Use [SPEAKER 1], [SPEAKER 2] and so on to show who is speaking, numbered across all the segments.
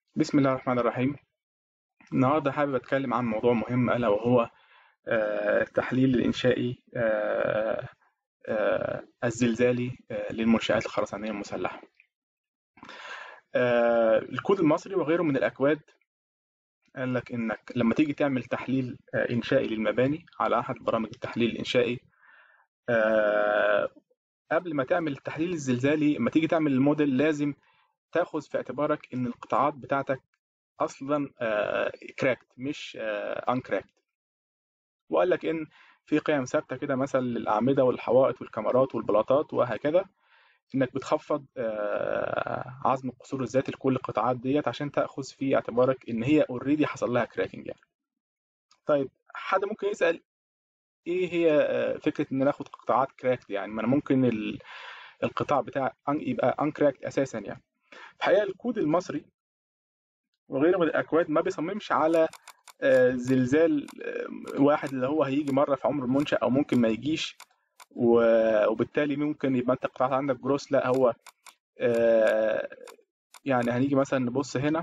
[SPEAKER 1] بسم الله الرحمن الرحيم النهاردة حابب أتكلم عن موضوع مهم ألا وهو آه، التحليل الإنشائي آه، آه، الزلزالي للمنشآت الخرسانية المسلحة الكود المصري وغيره من الأكواد قال لك إنك لما تيجي تعمل تحليل إنشائي للمباني على أحد برامج التحليل الإنشائي قبل ما تعمل التحليل الزلزالي لما تيجي تعمل الموديل لازم تاخذ في اعتبارك ان القطاعات بتاعتك اصلا كراكت مش انكراكت وقال لك ان في قيم ثابته كده مثلا للاعمده والحوائط والكاميرات والبلاطات وهكذا انك بتخفض عزم القصور الذاتي لكل القطاعات ديت عشان تاخذ في اعتبارك ان هي اوريدي حصل لها كراكنج يعني طيب حد ممكن يسال ايه هي فكره ان ناخد قطاعات كراكت يعني ما انا ممكن القطاع بتاع يبقى انكراكت اساسا يعني الحقيقه الكود المصري وغيره من الاكواد ما بيصممش على آه، زلزال آه، واحد اللي هو هيجي مره في عمر المنشا او ممكن ما يجيش وبالتالي ممكن يبقى انت قطعت عندك جروس لا هو آه، يعني هنيجي مثلا نبص هنا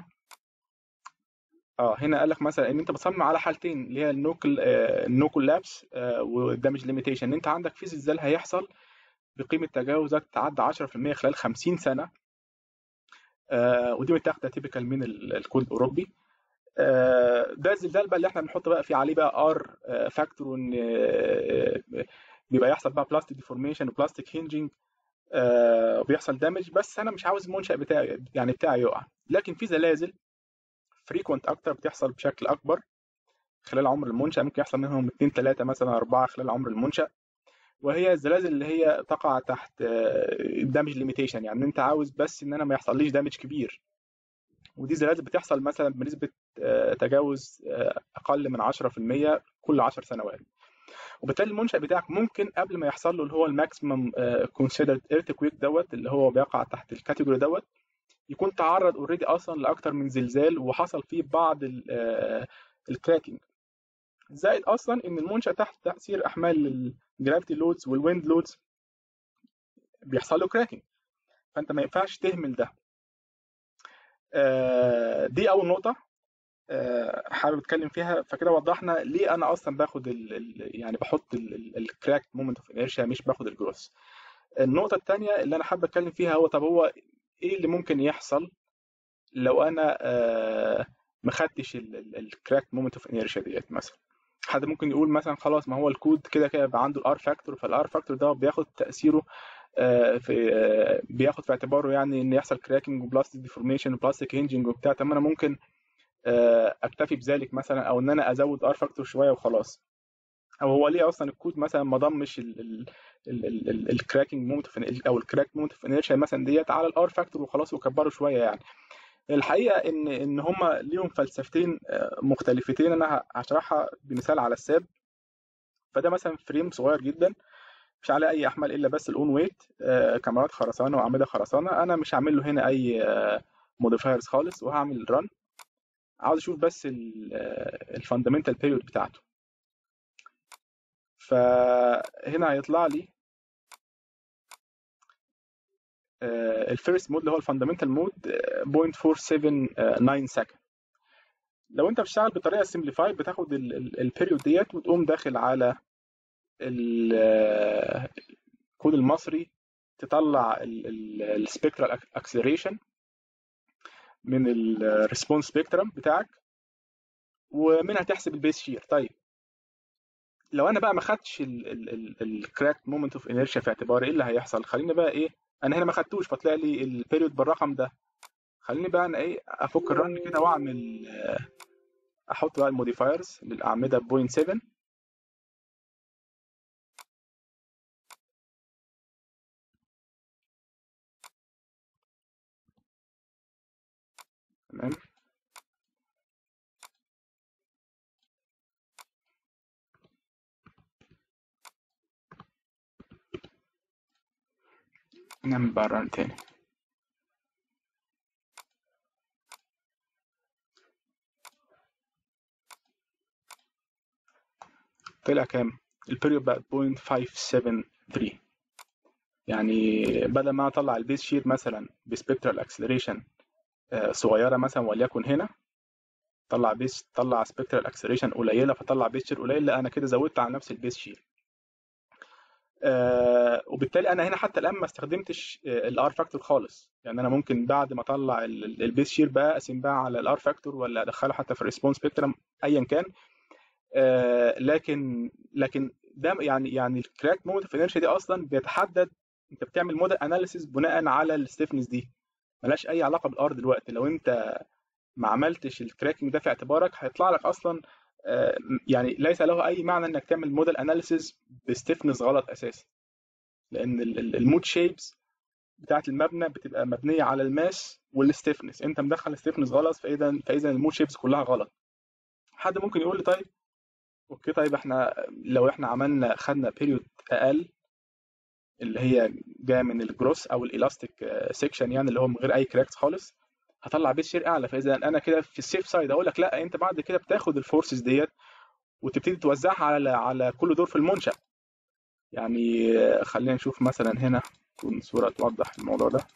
[SPEAKER 1] اه هنا قال لك مثلا ان انت بتصمم على حالتين اللي هي النوكل النو كولابس والدامج ليميتيشن ان انت عندك في زلزال هيحصل بقيمه تجاوزات تعدى 10% خلال 50 سنه آه، ودي متاخده تيبيكال من الكود الاوروبي آه، ده الزلزال بقى اللي احنا بنحط بقى فيه عليه بقى ار فاكتور ان بيبقى يحصل بقى بلاستيك ديفورميشن وبلاستيك هينجنج وبيحصل دامج بس انا مش عاوز المنشا بتاعي يعني بتاعي يقع لكن في زلازل فريكونت اكتر بتحصل بشكل اكبر خلال عمر المنشا ممكن يحصل منهم 2 3 مثلا 4 خلال عمر المنشا وهي الزلازل اللي هي تقع تحت دامج آه، ليميتيشن يعني انت عاوز بس ان انا ما يحصليش دامج كبير ودي زلازل بتحصل مثلا بنسبه آه، تجاوز آه، اقل من 10% كل 10 سنوات وبالتالي المنشأ بتاعك ممكن قبل ما يحصل له اللي هو الماكسيمم كونسيدرد ايرثكويك دوت اللي هو بيقع تحت الكاتيجوري دوت يكون تعرض اوريدي اصلا لاكثر من زلزال وحصل فيه بعض الكراكنج زائد اصلا ان المنشأ تحت تاثير احمال الجرافيتي لودز والويند لودز بيحصل له كراكنج فانت ما ينفعش تهمل ده آه، دي اول نقطه آه، حابب اتكلم فيها فكده وضحنا ليه انا اصلا باخد ال ال يعني بحط الكراك مومنت اوف انيرشيا مش باخد الجروس النقطه الثانيه اللي انا حابب اتكلم فيها هو طب هو ايه اللي ممكن يحصل لو انا آه، ما خدتش الكراك مومنت اوف انيرشيا ديت مثلا حد ممكن يقول مثلا خلاص ما هو الكود كده كده يبقى عنده الار فاكتور فالار فاكتور ده بياخد تاثيره آه، في آه، بياخد في اعتباره يعني ان يحصل كراكنج وبلاستيك ديفورميشن وبلاستيك هينجنج وبتاع طب انا ممكن آه، اكتفي بذلك مثلا او ان انا ازود ار فاكتور شويه وخلاص او هو ليه اصلا الكود مثلا ما ضمش الكراكنج مومنت او الكراك مومنت اوف انيرشيا مثلا ديت على الار فاكتور وخلاص وكبره شويه يعني الحقيقه ان ان هم ليهم فلسفتين آه، مختلفتين انا هشرحها بمثال على الساب فده مثلا فريم صغير جدا مش عليه اي احمال الا بس الاون ويت آه، كاميرات خرسانه واعمده خرسانه انا مش هعمل له هنا اي موديفايرز آه، خالص وهعمل رن عاوز اشوف بس الفاندمنتال بيريود بتاعته فهنا هيطلع لي آه، الفيرست مود اللي هو الفاندامنتال مود 0.479 سكند لو انت بتشتغل بطريقه سمبليفايد بتاخد البيريود ديت وتقوم داخل على الكود آه، المصري تطلع السبيكترال اكسلريشن من الريسبونس سبيكترم بتاعك ومنها تحسب البيس شير طيب لو انا بقى ما خدتش الكراك مومنت اوف انيرشيا في اعتباري ايه اللي هيحصل خلينا بقى ايه انا هنا ما خدتوش فطلع لي البيريود بالرقم ده خليني بقى انا ايه افك الرن كده واعمل احط بقى الموديفايرز للاعمده بوينت 7 تمام نعمل بقى ران تاني طلع كام البيريود بقى 0.573 يعني بدل ما اطلع البيس شير مثلا بسبكترال اكسلريشن صغيره مثلا وليكن هنا طلع بيس طلع سبكترال اكسلريشن قليله فطلع بيس شير قليل لا انا كده زودت على نفس البيس شير آه وبالتالي انا هنا حتى الان ما استخدمتش الار فاكتور خالص يعني انا ممكن بعد ما اطلع البيس شير بقى اقسم بقى على الار فاكتور ولا ادخله حتى في الريسبونس سبيكترم ايا كان آه لكن لكن ده يعني يعني الكراك مومنت اوف انرشيا دي اصلا بيتحدد انت بتعمل موديل اناليسيس بناء على الستيفنس دي ملهاش اي علاقه بالار دلوقتي لو انت ما عملتش الكراكنج ده في اعتبارك هيطلع لك اصلا يعني ليس له اي معنى انك تعمل موديل اناليسيس بستيفنس غلط اساسا لان المود شيبس بتاعت المبنى بتبقى مبنيه على الماس والستيفنس انت مدخل الستيفنس غلط فاذا فاذا المود شيبس كلها غلط حد ممكن يقول لي طيب اوكي طيب احنا لو احنا عملنا خدنا بيريود اقل اللي هي جايه من الجروس او الالاستيك سيكشن يعني اللي هو من غير اي كراكس خالص هطلع بيت شير اعلى فاذا انا كده في السيف سايد اقول لك لا انت بعد كده بتاخد الفورسز ديت وتبتدي توزعها على على كل دور في المنشا يعني خلينا نشوف مثلا هنا تكون صوره توضح الموضوع ده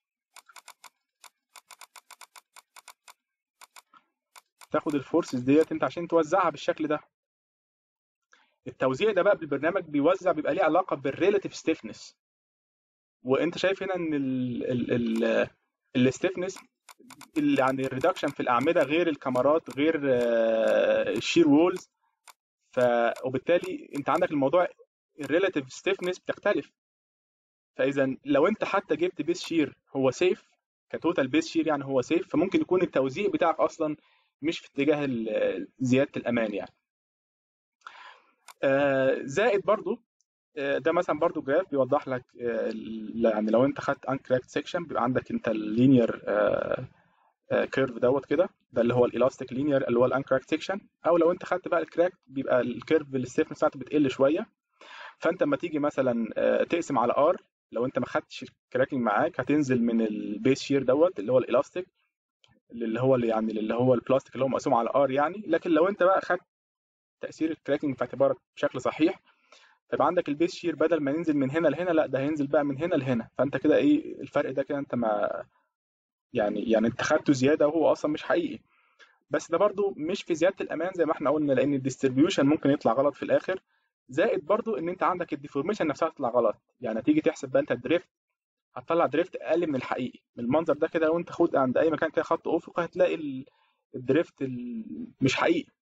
[SPEAKER 1] تاخد الفورسز ديت انت عشان توزعها بالشكل ده التوزيع ده بقى بالبرنامج بيوزع بيبقى ليه علاقه بالريلاتيف ستيفنس وانت شايف هنا ان الستيفنس اللي عند الريدكشن في الاعمده غير الكاميرات غير الشير وولز ف وبالتالي انت عندك الموضوع الريلاتيف ستيفنس بتختلف فاذا لو انت حتى جبت بيس شير هو سيف كتوتال بيس شير يعني هو سيف فممكن يكون التوزيع بتاعك اصلا مش في اتجاه زياده الامان يعني زائد برضو ده مثلا برضو جراف بيوضح لك يعني لو انت خدت انكراكت سيكشن بيبقى عندك انت اللينير كيرف دوت كده ده اللي هو الالاستيك لينير اللي هو الانكراكت سيكشن او لو انت خدت بقى الكراك بيبقى الكيرف الستيفنس بتاعته بتقل شويه فانت لما تيجي مثلا تقسم على ار لو انت ما خدتش الكراكنج معاك هتنزل من البيس شير دوت اللي هو الالاستيك اللي هو اللي يعني اللي هو البلاستيك اللي هو مقسوم على ار يعني لكن لو انت بقى خدت تاثير الكراكنج في اعتبارك بشكل صحيح فيبقى عندك البيس شير بدل ما ينزل من هنا لهنا لا ده هينزل بقى من هنا لهنا فانت كده ايه الفرق ده كده انت ما يعني يعني انت خدته زياده وهو اصلا مش حقيقي بس ده برضو مش في زياده الامان زي ما احنا قلنا لان الديستريبيوشن ممكن يطلع غلط في الاخر زائد برضو ان انت عندك الديفورميشن نفسها تطلع غلط يعني تيجي تحسب بقى انت الدريفت هتطلع دريفت اقل من الحقيقي من المنظر ده كده لو انت خد عند اي مكان كده خط افقي هتلاقي الدريفت مش حقيقي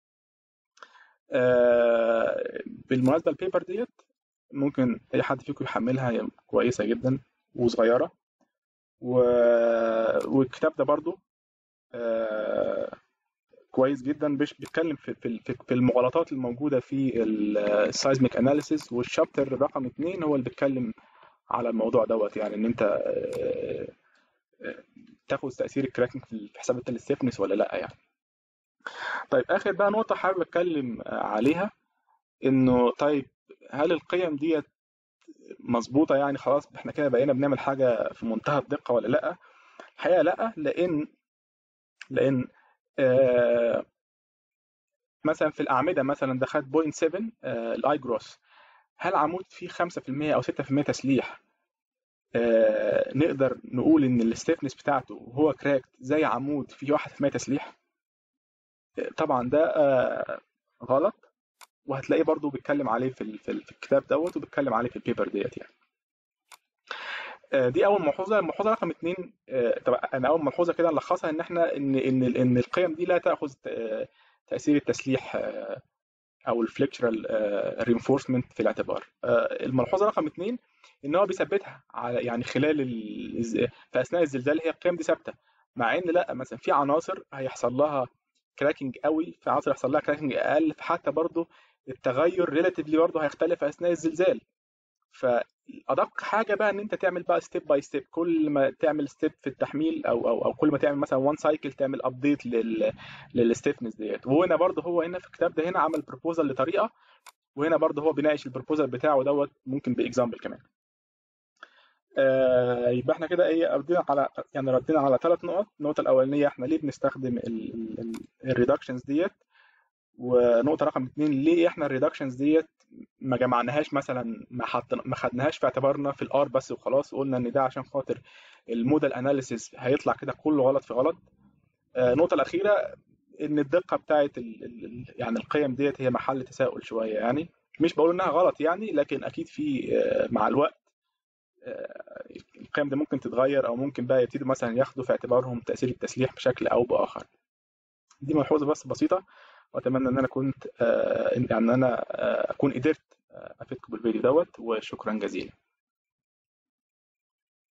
[SPEAKER 1] آه بالمناسبه البيبر ديت ممكن اي حد فيكم يحملها هي كويسه جدا وصغيره و... والكتاب ده برضو آه كويس جدا بيش بيتكلم في في في المغالطات الموجوده في السايزميك اناليسيس والشابتر رقم اثنين هو اللي بيتكلم على الموضوع دوت يعني ان انت آه تاخد تاثير الكراكنج في حساب الستيفنس ولا لا يعني طيب اخر بقى نقطه حابب اتكلم عليها انه طيب هل القيم ديت مظبوطه يعني خلاص احنا كده بقينا بنعمل حاجه في منتهى الدقه ولا لا الحقيقه لا لان لان آه مثلا في الاعمده مثلا ده خد 0.7 آه الاي جروس هل عمود فيه 5% او 6% تسليح آه نقدر نقول ان الستيفنس بتاعته وهو كراكت زي عمود فيه 1% تسليح طبعا ده آه غلط وهتلاقيه برضو بيتكلم عليه في, في الكتاب دوت وبيتكلم عليه في البيبر ديت يعني آه دي اول ملحوظه الملحوظه رقم اثنين آه طب انا اول ملحوظه كده نلخصها ان احنا ان ان ان القيم دي لا تاخذ تاثير التسليح او الفليكشرال رينفورسمنت في الاعتبار الملحوظه رقم اثنين ان هو بيثبتها على يعني خلال في اثناء الزلزال هي القيم دي ثابته مع ان لا مثلا في عناصر هيحصل لها كراكنج قوي في عناصر يحصل لها كراكنج اقل فحتى برضه التغير ريلاتيفلي برضه هيختلف اثناء الزلزال فادق حاجه بقى ان انت تعمل بقى ستيب باي ستيب كل ما تعمل ستيب في التحميل او او او كل ما تعمل مثلا وان سايكل تعمل ابديت لل للستيفنس ديت وهنا برضه هو هنا في الكتاب ده هنا عمل بروبوزال لطريقه وهنا برضه هو بيناقش البروبوزال بتاعه دوت ممكن باكزامبل كمان آه يبقى احنا كده ايه ردينا على يعني ردينا على ثلاث نقط النقطه الاولانيه احنا ليه بنستخدم الريدكشنز ديت ونقطه رقم اثنين ليه احنا الريدكشنز ديت ما جمعناهاش مثلا ما حط ما خدناهاش في اعتبارنا في الار بس وخلاص وقلنا ان ده عشان خاطر الموديل اناليسيس هيطلع كده كله غلط في غلط آه، النقطه الاخيره ان الدقه بتاعت يعني القيم ديت هي محل تساؤل شويه يعني مش بقول انها غلط يعني لكن اكيد في آه، مع الوقت القيم دي ممكن تتغير او ممكن بقى يبتدوا مثلا ياخدوا في اعتبارهم تاثير التسليح بشكل او باخر دي ملحوظه بس بسيطه واتمنى ان انا كنت يعني انا اكون قدرت افيدكم بالفيديو دوت وشكرا جزيلا